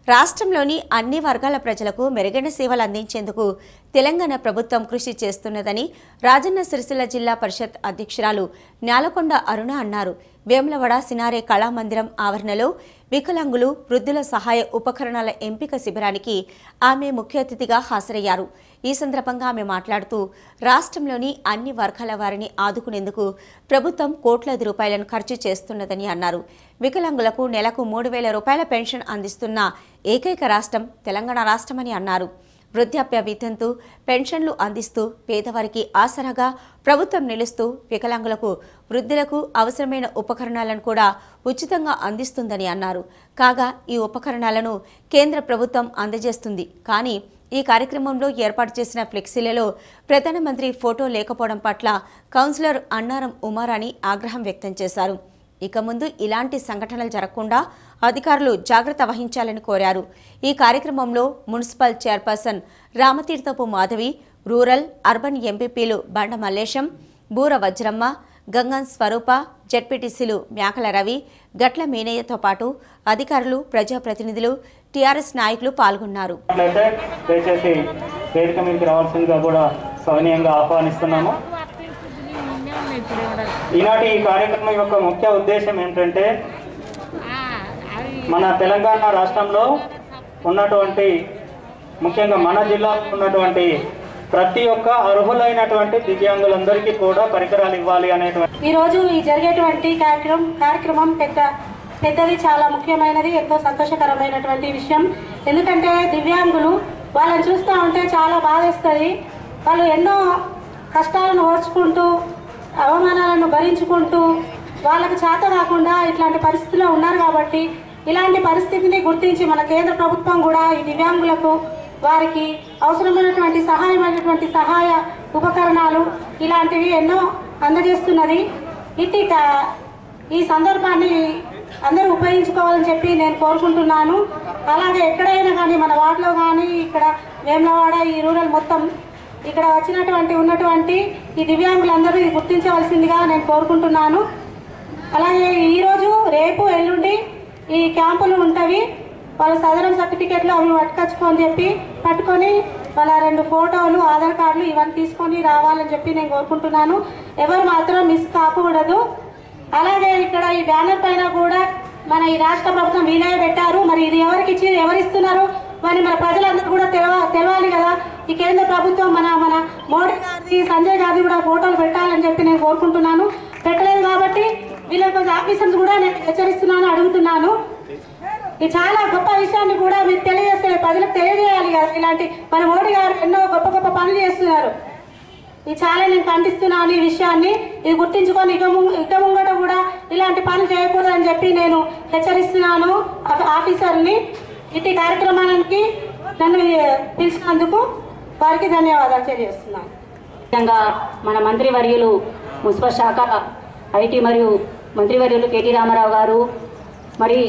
రాష్ట్రంలోని అన్ని వర్గాల ప్రజలకు మెరుగైన సేవలు అందించేందుకు తెలంగాణ ప్రభుత్వం కృషి చేస్తున్నదని రాజన్న సిరిసిల్ల జిల్లా పరిషత్ అధ్యక్షురాలు న్యాలకొండ అరుణ అన్నారు వేములవాడ సినారే కళామందిరం ఆవరణలో వికలాంగులు వృద్ధుల సహాయ ఉపకరణాల ఎంపిక శిబిరానికి ఆమె ముఖ్య అతిథిగా హాజరయ్యారు ఈ సందర్భంగా ఆమె మాట్లాడుతూ రాష్ట్రంలోని అన్ని వర్గాల వారిని ఆదుకునేందుకు ప్రభుత్వం కోట్లాది రూపాయలను ఖర్చు చేస్తున్నదని అన్నారు వికలాంగులకు నెలకు మూడు వేల రూపాయల పెన్షన్ అందిస్తున్న ఏకైక రాష్ట్రం తెలంగాణ రాష్ట్రమని అన్నారు వృద్ధాప్య వితంతు పెన్షన్లు అందిస్తూ పేదవారికి ఆసరాగా ప్రభుత్వం నిలుస్తూ వికలాంగులకు వృద్ధులకు అవసరమైన ఉపకరణాలను కూడా ఉచితంగా అందిస్తుందని అన్నారు కాగా ఈ ఉపకరణాలను కేంద్ర ప్రభుత్వం అందజేస్తుంది కానీ ఈ కార్యక్రమంలో ఏర్పాటు చేసిన ఫ్లెక్సీలలో ప్రధానమంత్రి ఫోటో లేకపోవడం పట్ల కౌన్సిలర్ అన్నారం ఉమారాణి ఆగ్రహం వ్యక్తం చేశారు ఇక ముందు ఇలాంటి సంఘటనలు జరగకుండా అధికారులు జాగ్రత్త వహించాలని కోరారు ఈ కార్యక్రమంలో municipal chairperson Ramatheerthapu Madhavi rural urban ఎంపీపీలు బండ మల్లేశం బూర వజ్రమ్మ గంగన్ స్వరూప జడ్పీటీసీలు మేకల రవి గట్ల మీనయ్యతో పాటు అధికారులు ప్రజాప్రతినిధులు టీఆర్ఎస్ నాయకులు పాల్గొన్నారు అయితే దయచేసి వేదిక మీదకి రావాల్సిందిగా కూడా సవినయంగా ఆహ్వానిస్తున్నాము ఈనాటి ఈ కార్యక్రమం యొక్క ముఖ్య ఉద్దేశం ఏంటంటే మన తెలంగాణ రాష్ట్రంలో ఉన్నటువంటి ముఖ్యంగా మన జిల్లాలో ఉన్నటువంటి ప్రతి ఒక్క అర్హులైనటువంటి దివ్యాంగులందరికీ కూడా పరికరాలు ఇవ్వాలి అనేటువంటి ఈరోజు ఈ జరిగేటువంటి కార్యక్రమం కార్యక్రమం పెద్ద పెద్దది చాలా ముఖ్యమైనది ఎంతో సంతోషకరమైనటువంటి విషయం ఎందుకంటే దివ్యాంగులు వాళ్ళని చూస్తూ ఉంటే చాలా బాధేస్తుంది వాళ్ళు ఎన్నో కష్టాలను ఓర్చుకుంటూ అవమానాలను భరించుకుంటూ వాళ్ళకు చేత కాకుండా ఇట్లాంటి పరిస్థితిలో ఉన్నారు కాబట్టి ఇలాంటి పరిస్థితిని గుర్తించి మన కేంద్ర ప్రభుత్వం కూడా ఈ దివ్యాంగులకు వారికి అవసరమైనటువంటి సహాయమైనటువంటి సహాయ ఉపకరణాలు ఇలాంటివి ఎన్నో అందజేస్తున్నది ఇట్టి క- ఈ సందర్భాన్ని అందరూ ఉపయోగించుకోవాలని చెప్పి నేను కోరుకుంటున్నాను అలాగే ఎక్కడైనా కానీ మన వార్డులో కానీ ఇక్కడ వేములవాడ ఈ రూరల్ మొత్తం ఇక్కడ వచ్చినటువంటి ఉన్నటువంటి ఈ దివ్యాంగులందరూ ఇది గుర్తించవలసిందిగా నేను కోరుకుంటున్నాను అలాగే ఈరోజు రేపు ఎల్లుండి ఈ క్యాంపులు ఉంటవి వాళ్ళ సదరం సర్టిఫికెట్లు అవి పట్టుకొచ్చుకొని చెప్పి పట్టుకొని వాళ్ళ రెండు ఫోటోలు ఆధార్ కార్డులు ఇవన్నీ తీసుకొని రావాలని చెప్పి నేను కోరుకుంటున్నాను ఎవరు మాత్రం మిస్ కాకూడదు అలాగే ఇక్కడ ఈ బ్యానర్ పైన కూడా మన ఈ రాష్ట్ర ప్రభుత్వం వీలయ్య పెట్టారు మరి ఇది ఎవరికి ఇచ్చి ఎవరు ఇస్తున్నారు మరి మన ప్రజలందరూ కూడా తెలవ తెలవాలి కదా ఈ కేంద్ర ప్రభుత్వం మన మన మోడీ గారిది సంజయ్ గారిది కూడా ఫోటోలు పెట్టాలని చెప్పి నేను కోరుకుంటున్నాను పెట్టలేదు కాబట్టి వీళ్ళ కొంచెం ఆఫీసర్స్ కూడా నేను హెచ్చరిస్తున్నాను అడుగుతున్నాను ఇది చాలా గొప్ప విషయాన్ని కూడా మీరు తెలియజేస్తే ప్రజలకు తెలియజేయాలి కదా ఇలాంటి మన మోడీ గారు ఎన్నో గొప్ప గొప్ప పనులు చేస్తున్నారు ఇది చాలా నేను ఖండిస్తున్నాను ఈ విషయాన్ని ఇది గుర్తించుకొని ఇక ము- ఇక ముంగట కూడా ఇలాంటి పనులు చేయకూడదని చెప్పి నేను హెచ్చరిస్తున్నాను ఆఫీ- ఆఫీసర్ని ఇటు కార్యక్రమానికి నన్ను పిలిచినందుకు వారికి ధన్యవాదాలు తెలియజేస్తున్నాను విధంగా మన మంత్రివర్యులు మున్సిపల్ శాఖ ఐటీ మరియు మంత్రివర్యులు కేటీ రామారావు గారు మరి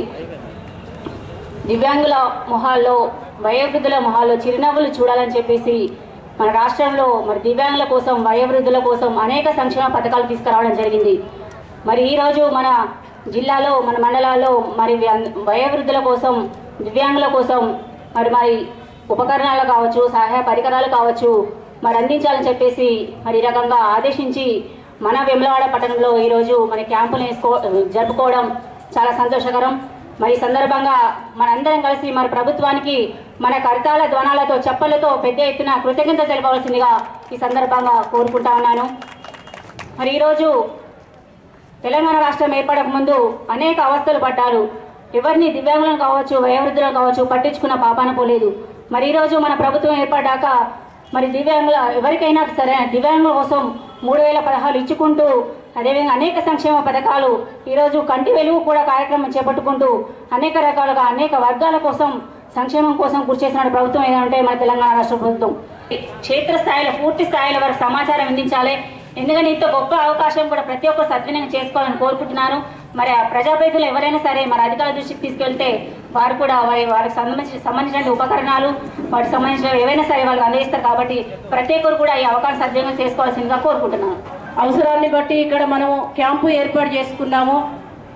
దివ్యాంగుల మొహాల్లో వయోవృద్ధుల మొహాల్లో చిరునవ్వులు చూడాలని చెప్పేసి మన రాష్ట్రంలో మరి దివ్యాంగుల కోసం వయోవృద్ధుల కోసం అనేక సంక్షేమ పథకాలు తీసుకురావడం జరిగింది మరి ఈరోజు మన జిల్లాలో మన మండలాల్లో మరి వ్య- వయోవృద్ధుల కోసం దివ్యాంగుల కోసం మరి మరి ఉపకరణాలు కావచ్చు సహాయ పరికరాలు కావచ్చు మరి అందించాలని చెప్పేసి మరి ఈ రకంగా ఆదేశించి మన వెమ్లవాడ పట్టణంలో ఈరోజు మన క్యాంపులు వేసుకో జరుపుకోవడం చాలా సంతోషకరం మరి ఈ సందర్భంగా మనందరం కలిసి మరి ప్రభుత్వానికి మన కరతాల ధ్వనాలతో చెప్పలతో పెద్ద ఎత్తున కృతజ్ఞత తెలపవలసిందిగా ఈ సందర్భంగా కోరుకుంటా ఉన్నాను మరి ఈరోజు తెలంగాణ రాష్ట్రం ఏర్పడక ముందు అనేక అవస్థలు పడ్డారు ఎవరిని దివ్యాంగులను కావచ్చు వయోవృద్ధులను కావచ్చు పట్టించుకున్న పాపాన పోలేదు మరి ఈరోజు మన ప్రభుత్వం ఏర్పడ్డాక మరి దివ్యాంగుల ఎవరికైనా సరే దివ్యాంగుల కోసం మూడు వేల పదహారు ఇచ్చుకుంటూ అదేవిధంగా అనేక సంక్షేమ పథకాలు ఈరోజు కంటి వెలుగు కూడా కార్యక్రమం చేపట్టుకుంటూ అనేక రకాలుగా అనేక వర్గాల కోసం సంక్షేమం కోసం కృషి చేసిన ప్రభుత్వం ఏదంటే మన తెలంగాణ రాష్ట్ర ప్రభుత్వం క్షేత్రస్థాయిలో పూర్తి స్థాయిలో వారికి సమాచారం అందించాలి ఎందుకంటే ఇంత గొప్ప అవకాశం కూడా ప్రతి ఒక్కరు సద్వినియోగం చేసుకోవాలని కోరుకుంటున్నాను మరి ఆ ప్రజాప్రతినిధులు ఎవరైనా సరే మరి అధికారుల దృష్టికి తీసుకెళ్తే వారు కూడా వారి వారికి సంబంధించిన సంబంధించిన ఉపకరణాలు వాటికి సంబంధించిన ఏవైనా సరే వాళ్ళకి అందజేస్తారు కాబట్టి ప్రతి ఒక్కరు కూడా ఈ అవకాశం సద్వినియోగం చేసుకోవాల్సిందిగా కోరుకుంటున్నాను అవసరాన్ని బట్టి ఇక్కడ మనం క్యాంపు ఏర్పాటు చేసుకున్నాము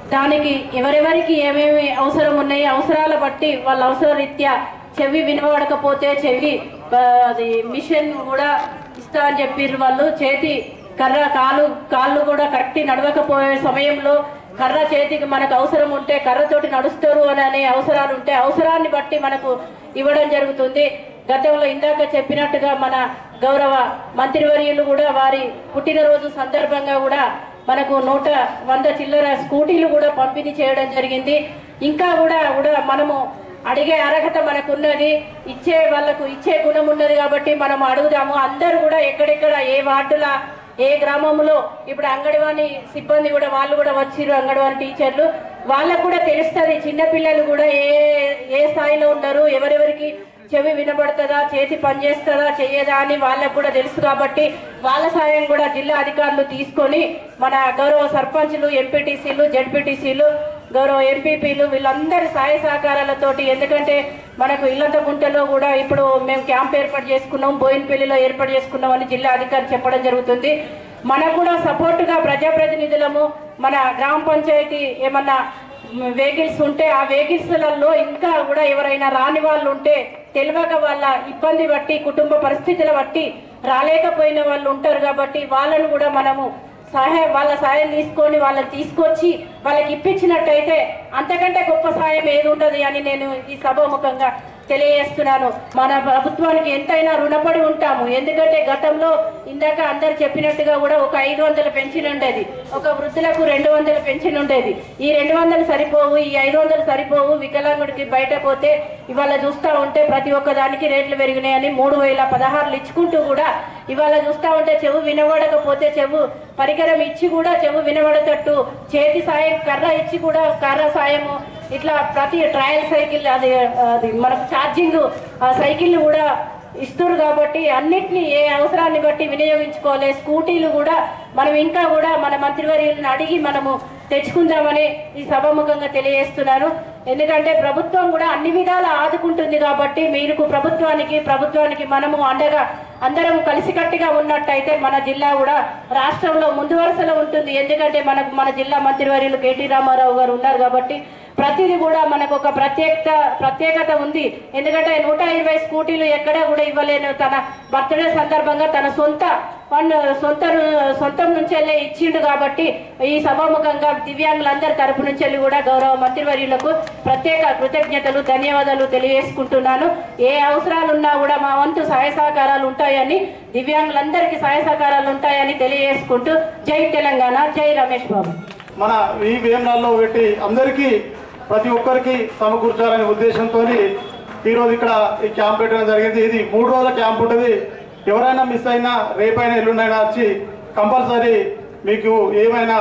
దానికి ఎవరెవరికి ఏమేమి అవసరం ఉన్నాయి అవసరాల బట్టి వాళ్ళ అవసర రీత్యా చెవి వినబడకపోతే చెవి ఆ, అది మిషన్ కూడా ఇస్తా అని చెప్పిర్రు వాళ్ళు చేతి కర్ర కాలు కాళ్ళు కూడా కరెక్ట్ నడవకపోయే సమయంలో కర్ర చేతికి మనకు అవసరం ఉంటే కర్రతోటి నడుస్తారు అని అనే అవసరాలు ఉంటే అవసరాన్ని బట్టి మనకు ఇవ్వడం జరుగుతుంది గతంలో ఇందాక చెప్పినట్టుగా మన గౌరవ మంత్రివర్యులు కూడా వారి పుట్టినరోజు సందర్భంగా కూడా మనకు నూట వంద చిల్లర స్కూటీలు కూడా పంపిణీ చేయడం జరిగింది ఇంకా కూడా కూడా మనము అడిగే అర్హత మనకు ఉన్నది ఇచ్చే వాళ్ళకు ఇచ్చే గుణం ఉన్నది కాబట్టి మనం అడుగుదాము అందరూ కూడా ఎక్కడెక్కడ ఏ వార్డుల ఏ గ్రామంలో ఇప్పుడు అంగన్వాడీ సిబ్బంది కూడా వాళ్ళు కూడా వచ్చిర్రు అంగన్వాడీ టీచర్లు వాళ్ళకు కూడా తెలుస్తుంది చిన్నపిల్లలు కూడా ఏ ఏ స్థాయిలో ఉన్నారు ఎవరెవరికి చెవి వినబడుతుందా చేతి పనిచేస్తుందా చెయ్యదా అని వాళ్ళకు కూడా తెలుసు కాబట్టి వాళ్ళ సాయం కూడా జిల్లా అధికారులు తీసుకొని మన గౌరవ సర్పంచ్లు ఎంపీటీసీలు జడ్పీటీసీలు గౌరవ ఎంపీపీలు వీళ్ళందరి సహాయ సహకారాలతోటి ఎందుకంటే మనకు ఇల్లంత గుంటలో కూడా ఇప్పుడు మేము క్యాంప్ ఏర్పాటు చేసుకున్నాం బోయినపల్లిలో ఏర్పాటు చేసుకున్నాం అని జిల్లా అధికారి చెప్పడం జరుగుతుంది మనకు కూడా సపోర్టుగా ప్రజాప్రతినిధులము మన గ్రామ పంచాయతీ ఏమన్నా వెహికల్స్ ఉంటే ఆ వెహికల్స్లలో ఇంకా కూడా ఎవరైనా రాని వాళ్ళు ఉంటే తెలియక వాళ్ళ ఇబ్బంది బట్టి కుటుంబ పరిస్థితుల బట్టి రాలేకపోయిన వాళ్ళు ఉంటారు కాబట్టి వాళ్ళను కూడా మనము సహాయం వాళ్ళ సాయం తీసుకొని వాళ్ళని తీసుకొచ్చి వాళ్ళకి ఇప్పించినట్టయితే అంతకంటే గొప్ప సాయం ఏది ఉండదు అని నేను ఈ సభాముఖంగా తెలియజేస్తున్నాను మన ప్రభుత్వానికి ఎంతైనా రుణపడి ఉంటాము ఎందుకంటే గతంలో ఇందాక అందరు చెప్పినట్టుగా కూడా ఒక ఐదు వందల పెన్షన్ ఉండేది ఒక వృద్ధులకు రెండు వందల పెన్షన్ ఉండేది ఈ రెండు వందలు సరిపోవు ఈ ఐదు వందలు సరిపోవు వికలాంగుడికి బయట పోతే ఇవాళ చూస్తూ ఉంటే ప్రతి ఒక్క దానికి రేట్లు పెరిగినాయని మూడు వేల పదహారులు ఇచ్చుకుంటూ కూడా ఇవాళ చూస్తూ ఉంటే చెవు వినబడకపోతే చెవు పరికరం ఇచ్చి కూడా చెవు వినబడేటట్టు చేతి సాయం కర్ర ఇచ్చి కూడా కర్ర సాయము ఇట్లా ప్రతి ట్రయల్ సైకిల్ అది అది మనకు ఛార్జింగ్ ఆ సైకిల్ కూడా ఇస్తారు కాబట్టి అన్నిటినీ ఏ అవసరాన్ని బట్టి వినియోగించుకోవాలి స్కూటీలు కూడా మనం ఇంకా కూడా మన మంత్రివర్యులను అడిగి మనము తెచ్చుకుందామని ఈ సభాముఖంగా తెలియజేస్తున్నాను ఎందుకంటే ప్రభుత్వం కూడా అన్ని విధాలా ఆదుకుంటుంది కాబట్టి మీరు ప్రభుత్వానికి ప్రభుత్వానికి మనము అండగా అందరం కలిసికట్టుగా ఉన్నట్టయితే మన జిల్లా కూడా రాష్ట్రంలో ముందు వరుసలో ఉంటుంది ఎందుకంటే మనకు మన జిల్లా మంత్రివర్యులు కేటీ రామారావు గారు ఉన్నారు కాబట్టి ప్రతిదీ కూడా మనకు ఒక ప్రత్యేకత ప్రత్యేకత ఉంది ఎందుకంటే నూట ఇరవై స్కూటీలు ఎక్కడా కూడా ఇవ్వలేను తన బర్త్డే సందర్భంగా తన సొంత ఫండ్ సొంత సొంతం నుంచి వెళ్ళి ఇచ్చిండు కాబట్టి ఈ సభాముఖంగా దివ్యాంగులందరి తరపు నుంచి వెళ్ళి కూడా గౌరవ మంత్రివర్యులకు ప్రత్యేక కృతజ్ఞతలు ధన్యవాదాలు తెలియజేసుకుంటున్నాను ఏ అవసరాలు ఉన్నా కూడా మా వంతు సహాయ సహకారాలు ఉంటాయని దివ్యాంగులందరికీ సహాయ సహకారాలు ఉంటాయని తెలియజేసుకుంటూ జై తెలంగాణ జై రమేష్ బాబు మన ఈ వేమనాల్లో పెట్టి అందరికీ ప్రతి ఒక్కరికి సమకూర్చాలనే ఉద్దేశంతో ఈరోజు ఇక్కడ ఈ క్యాంప్ పెట్టడం జరిగింది ఇది మూడు రోజుల క్యాంప్ ఉంటుంది ఎవరైనా మిస్ అయినా రేపైనా ఎల్లుండైనా వచ్చి కంపల్సరీ మీకు ఏమైనా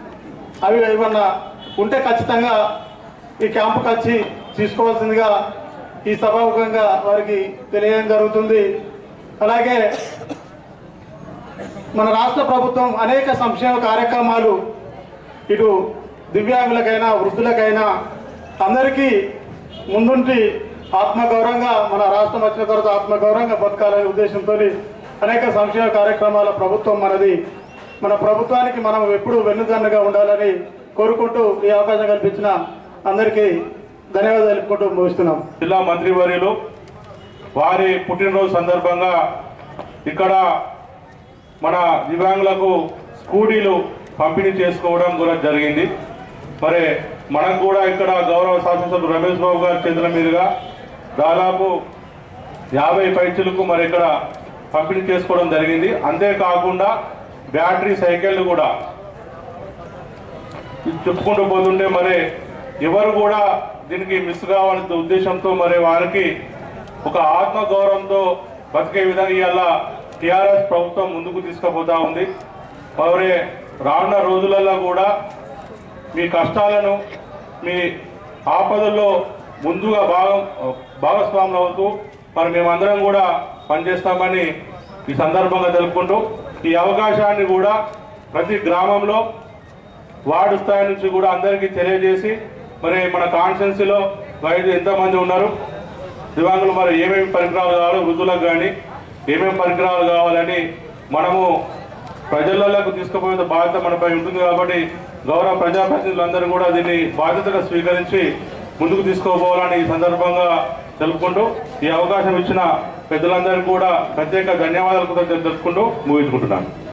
అవి ఏమన్నా ఉంటే ఖచ్చితంగా ఈ క్యాంపుకి వచ్చి తీసుకోవాల్సిందిగా ఈ సభాముఖంగా వారికి తెలియడం జరుగుతుంది అలాగే మన రాష్ట్ర ప్రభుత్వం అనేక సంక్షేమ కార్యక్రమాలు ఇటు దివ్యాంగులకైనా వృద్ధులకైనా అందరికీ ముందుంటి ఆత్మగౌరవంగా మన రాష్ట్రం వచ్చిన తర్వాత ఆత్మగౌరవంగా బతకాలనే ఉద్దేశంతో అనేక సంక్షేమ కార్యక్రమాల ప్రభుత్వం మనది మన ప్రభుత్వానికి మనం ఎప్పుడూ వెన్నుదన్నుగా ఉండాలని కోరుకుంటూ ఈ అవకాశం కల్పించిన అందరికీ ధన్యవాదాలు తెలుపుకుంటూ ముగిస్తున్నాం జిల్లా మంత్రివర్యులు వారి పుట్టినరోజు సందర్భంగా ఇక్కడ మన దివ్యాంగులకు స్కూటీలు పంపిణీ చేసుకోవడం కూడా జరిగింది మరి మనకు కూడా ఇక్కడ గౌరవ శాసనసభ్యులు రమేష్ బాబు గారి చేతుల మీదుగా దాదాపు యాభై పైచులకు మరి ఇక్కడ పంపిణీ చేసుకోవడం జరిగింది అంతేకాకుండా బ్యాటరీ సైకిళ్ళు కూడా ఇది చెప్పుకుంటూ పోతుంటే మరి ఎవరు కూడా దీనికి మిస్ కావాలనే ఉద్దేశంతో మరి వారికి ఒక ఆత్మ గౌరవంతో బతికే విధంగా ఇవాళ టిఆర్ఎస్ ప్రభుత్వం ముందుకు తీసుకుపోతా ఉంది మరి రానున్న రోజులలో కూడా మీ కష్టాలను మీ ఆపదల్లో ముందుగా భాగం భాగస్వాములు అవుతూ మరి మేమందరం కూడా పనిచేస్తామని ఈ సందర్భంగా తెలుపుకుంటూ ఈ అవకాశాన్ని కూడా ప్రతి గ్రామంలో వార్డు స్థాయి నుంచి కూడా అందరికీ తెలియజేసి మరి మన కాన్స్టిట్యున్సీలో వైద్యులు ఎంతమంది ఉన్నారు దివ్యాంగులు మరి ఏమేమి పరికరాలు కావాలో వృద్ధులకు కానీ ఏమేమి పరికరాలు కావాలని మనము ప్రజలకు తీసుకుపోయే బాధ్యత మనపై ఉంటుంది కాబట్టి గౌరవ ప్రజాప్రతినిధులందరూ కూడా దీన్ని బాధ్యతగా స్వీకరించి ముందుకు తీసుకోపోవాలని ఈ సందర్భంగా తెలుపుకుంటూ ఈ అవకాశం ఇచ్చిన పెద్దలందరికీ కూడా ప్రత్యేక ధన్యవాదాలు కూడా తెలుపుకుంటూ ముగించుకుంటున్నాను